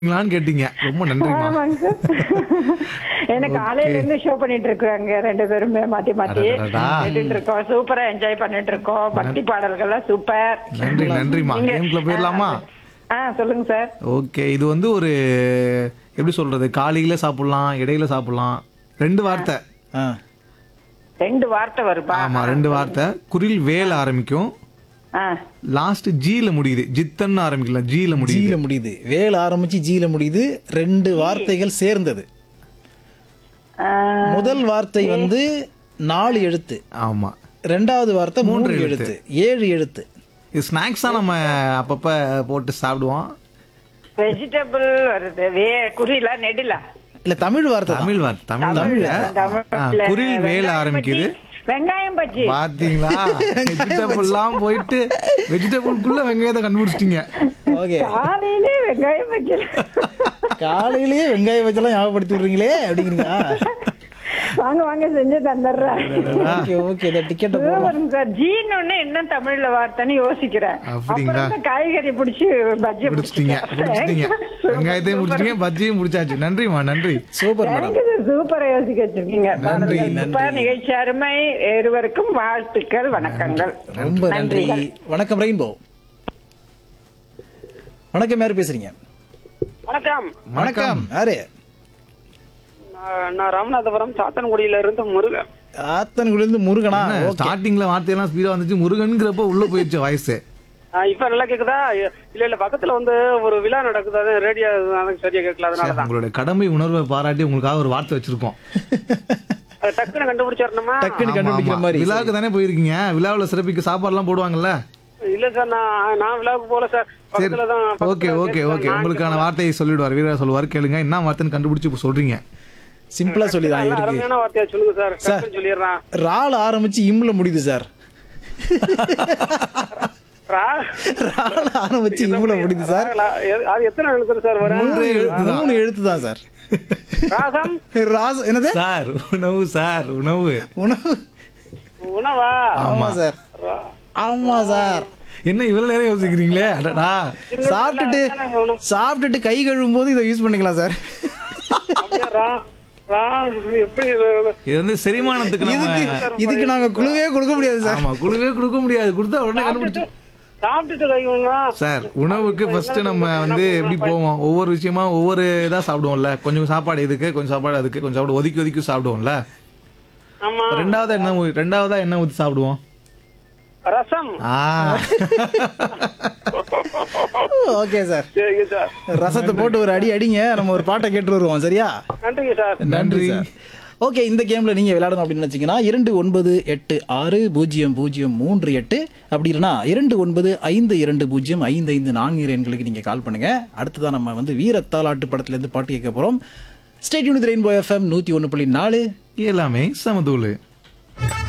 ங்களான்னு கேட்டீங்க ரொம்ப நன்றிமா ஆமாங்க சார் எனக்கு காலையில இருந்து ஷோ பண்ணிட்டு இருக்காங்க ரெண்டு பேருமே மாத்தி மாத்தி அடடடா. கேட்டுட்டு இருக்கோம் சூப்பரா என்ஜாய் பண்ணிட்டு இருக்கோம் பக்தி பாடல்கள்லாம் சூப்பர் நன்றி நன்றிமா நீங்க- கேம்குள்ள போயிடலாமா ஆ சொல்லுங்க சார் ஓகே இது வந்து ஒரு எப்படி சொல்றது காலையில சாப்பிடலாம் இடையில சாப்பிடலாம் ரெண்டு வார்த்தை ஆ ரெண்டு வார்த்தை வருப்பா ஆமா ரெண்டு வார்த்தை குரில் வேல ஆரம்பிக்கும் ஆ லாஸ்ட் ஜீல முடியுது ஜித்தன்னு ஆரம்பிக்கலாம் ஜீல முடியுது ஜீல முடியுது வேல் ஆரம்பிச்சு ஜீல முடியுது ரெண்டு வார்த்தைகள் சேர்ந்தது ஆ, முதல் வார்த்தை வந்து நாலு எழுத்து ஆமா ரெண்டாவது வார்த்தை மூன்று எழுத்து ஏழு எழுத்து இது ஸ்நாக்ஸா நம்ம அப்பப்ப போட்டு சாப்பிடுவோம் வெஜிடபிள் வருது வே குறிலா நெடிலா இல்ல தமிழ் வார்த்தை தான். தமிழ் வார்த்தை தமிழ் வார்த்தை ஆ, தமிழ்ல குரில் வேல வெங்காயம் ஆரம்பிக்குது பஜ்ஜி, வெங்காயம் பஜ்ஜி பாத்தீங்களா வெஜிடபிள்லாம் போயிட்டு வெஜிடபிள்குள்ள வெங்காயத்தை கண்டுபிடிச்சிட்டீங்க ஓகே காலையிலே வெங்காயம் பஜ்ஜி காலையிலேயே வெங்காய வச்செல்லாம் ஞாபகப்படுத்தி விடுறீங்களே அப்படிங்கிறீங்களா வாங்க வாங்க செஞ்சு தந்துடுறேன் ஓகே ஓகே இந்த டிக்கெட்டை போடுறோம் வருங்க சார் ஜீன் ஒண்ணு என்ன தமிழ்ல வார்த்தைன்னு யோசிக்கிறேன் அப்படிங்களா? அப்புறம் தான் காய்கறி பிடிச்சி பஜ்ஜி முடிச்சிட்டீங்க முடிச்சிட்டீங்க வெங்காயத்தையும் முடிச்சிட்டீங்க பஜ்ஜியும் முடிச்சாச்சு நன்றிமா நன்றி சூப்பர் மேடம் சூப்பரா யோசிக்க வச்சிருக்கீங்க நன்றி, சூப்பர் நிகழ்ச்சி அருமை இருவருக்கும் வாழ்த்துக்கள் வணக்கங்கள் ரொம்ப நன்றி வணக்கம் ரெயின்போ வணக்கம் யாரு பேசுறீங்க வணக்கம் வணக்கம் யாரு நான் நான் ராமநாதபுரம் சாத்தன்குடியில இருந்து முருகன் ஆத்தன்குடியிலிருந்து முருகனா ஓகே ஸ்டார்டிங்ல வார்த்தையெல்லாம் ஸ்பீடா வந்துச்சு முருகன்ங்கிறப்ப உள்ள போயிடுச்சு வாய்ஸ் ஆ, இப்ப நல்லா கேக்குதா இல்ல இல்ல பக்கத்துல வந்து ஒரு விழா நடக்குது அது ரேடியோ எனக்கு சரியா கேட்கல அதனாலதான் உங்களுடைய கடமை உணர்வை பாராட்டி உங்களுக்காக ஒரு வார்த்தை வச்சிருக்கோம் அது டக்குன்னு கண்டுபிடிச்சிடணுமா டக்குன்னு ஆமா, கண்டுபிடிக்கிற ஆமா. மாதிரி விழாவுக்கு தானே போயிருக்கீங்க விழாவுல சிறப்பிக்கு சாப்பாடுலாம் போடுவாங்கல்ல இல்ல சார் நான் நான் விழாவுக்கு போல சார் சரி பக்கத்துல தான் ஓகே ஓகே ஓகே உங்களுக்கான வார்த்தையை சொல்லிடுவார் வீரா சொல்லுவார் கேளுங்க என்ன வார்த்தைன்னு கண்டுபிடிச்சு இப்ப சொல்றீங்க சிம்பிளா சொல்லிதான் இருக்கு அருமையான வார்த்தையா சொல்லுங்க சார் டக்குன்னு சொல்லிடுறேன் ரால் ஆரம்பிச்சு இம்ல முடியுது சார் ரா- ரால் ஆரம்பிச்சு இம்ல முடியுது சார் ரா- எ- அது எத்தனை எழுத்து சார் வரும் மூணு எழுத்து மூணு எழுத்து தான் சார் ராசம் ராஸ் என்னது சார் உணவு சார் உணவு உணவு உணவா ஆமா சார் ஆமா சார் என்ன இவ்வளவு நேரம் யோசிக்கிறீங்களே அடடா சாப்பிட்டுட்டு சாப்பிட்டுட்டு கை கழுவும் போது இதை யூஸ் பண்ணிக்கலாம் சார் அப்படியா? ரா- ரா- எப்படி இது வந்து செரிமானத்துக்கு இதுக்கு நம்ம இதுக்கு நாங்க குழுவே கொடுக்க முடியாது சார் ஆமா குழுவே கொடுக்க முடியாது கொடுத்தா உடனே கண்டுபிடிச்சு சாப்பிட்டுட்டு கைங்க சார் உணவுக்கு ஃபர்ஸ்ட் நம்ம வந்து எப்படி போவோம் ஒவ்வொரு விஷயமா ஒவ்வொரு இதா சாப்பிடுவோம்ல கொஞ்சம் சாப்பாடு இதுக்கு கொஞ்சம் சாப்பாடு அதுக்கு கொஞ்சம் சாப்பாடு ஒதுக்கி ஒதுக்கி சாப்பிடுவோம்ல ஆமா ரெண்டாவதா என்ன ஊ- ரெண்டாவதா என்ன ஊத்தி சாப்பிடுவோம் ரசம் ஆ ஓகே சார் சரிங்க சார் ரசத்தை போட்டு ஒரு அடி அடிங்க நம்ம ஒரு பாட்டை கேட்டு வருவோம் சரியா நன்றிங்க சார் நன்றி சார் ஓகே இந்த கேம்ல நீங்க விளையாடணும் அப்படின்னு வச்சீங்கன்னா இரண்டு ஒன்பது எட்டு ஆறு பூஜ்ஜியம் பூஜ்ஜியம் மூன்று எட்டு அப்படி இல்லைன்னா இரண்டு ஒன்பது ஐந்து இரண்டு பூஜ்ஜியம் ஐந்து ஐந்து நான்கு எண்களுக்கு நீங்க கால் பண்ணுங்க அடுத்ததான் நம்ம வந்து வீரத்தாலாட்டு படத்துல இருந்து பாட்டு கேட்க போறோம் ஸ்டேட் யூனிட் ரெயின்போ எஃப்எம் நூத்தி ஒன்று புள்ளி நாலு எல்லாமே சமதூளு